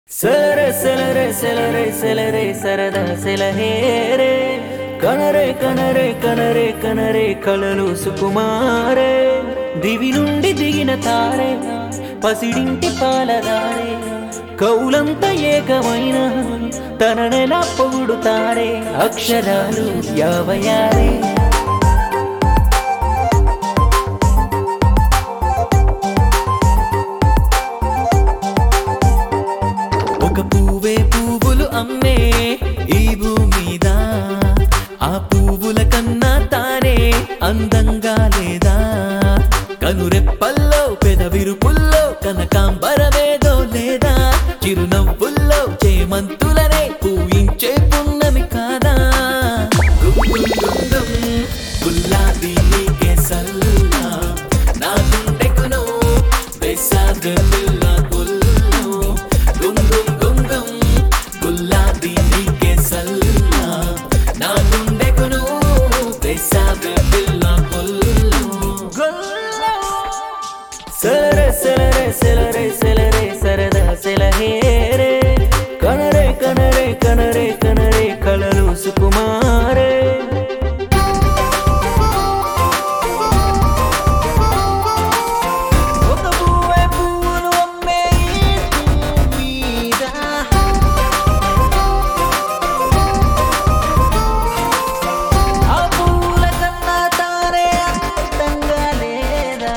సెలరే సెలరే సెలరే సెలరే సరదా సెలహేరే కనరే కనరే కనరే కనరే కళలు సుకుమారే దివి నుండి దిగిన తారే పసిడింటి పాలదారే కౌలంత ఏకమైన తననెలా పొగుడుతారే అక్షరాలు యావయారే ఒక పువ్వే పువ్వులు అమ్మే ఈ భూమిద ఆ పువ్వుల కన్నా తానే అందంగా లేదా కనురెప్పల్లో పెదవిరుపుల్లో కనకాంబరమేదో లేదా చిరునవ్వుల్లో చేమంతులనే పూయించే పున్నమి కాదా గుంగుం గుంగుం గులాబీ నీకే సల్లా నా గుండెకును వేసాదు పిల్ల గుల్లు గుంగుం గుంగుం గులాబీ నీకే సల్లా నా గుండెకును వేసాదు పిల్ల గుల్లు సెలరే సెలరే సెలరే సెలరే సరదా సెలహేరే కనరే కనరే కనరే కనరే కళలు సుకుమారే ఒక పువ్వే పువ్వులు అమ్మే ఈ భూమిద. ఆ పువ్వుల కన్నా తానే అందంగా లేదా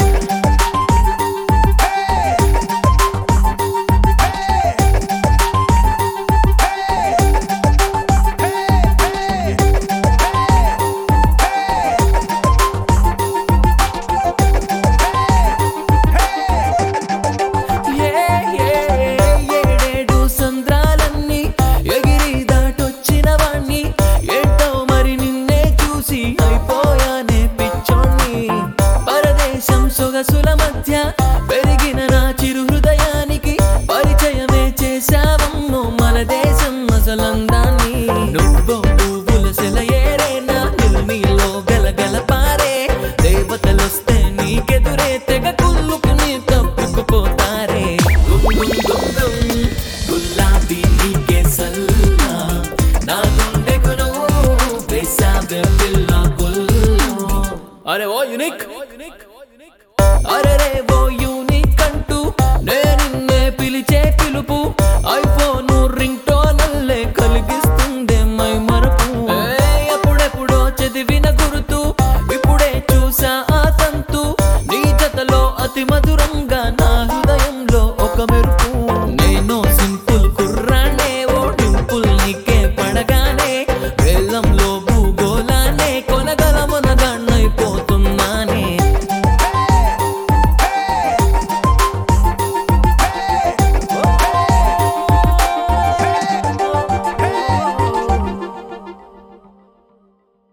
ఏ ఏ ఏడేడు సంద్రాలన్నీ ఎగిరి దాటొచ్చిన వాణ్ణి ఏంటో మరి నిన్నే చూసి అయిపోయానే పిచ్చోణ్ణి పరదేశం సొగసుల మధ్య పెరిగిన నా చిరు హృదయానికి పరిచయమే చేశావమ్మో మన దేశం అసలందాన్ని నువ్వు పువ్వుల సెలయేరే నా నిల్మీలో గలగల పారే దేవతలొస్తే నీకెదురే తెగ కుళ్ళుకుని తప్పుకుపోతారే గుంగుం గుంగుం గులాబీ నీకే సల్లా నా గుండెకును వేసావే పిల్ల గుల్లు అరే ఓ యునిక్ అరే రే ఓ యూనిక్ అంటూ నే నిన్నే పిలిచే పిలుపు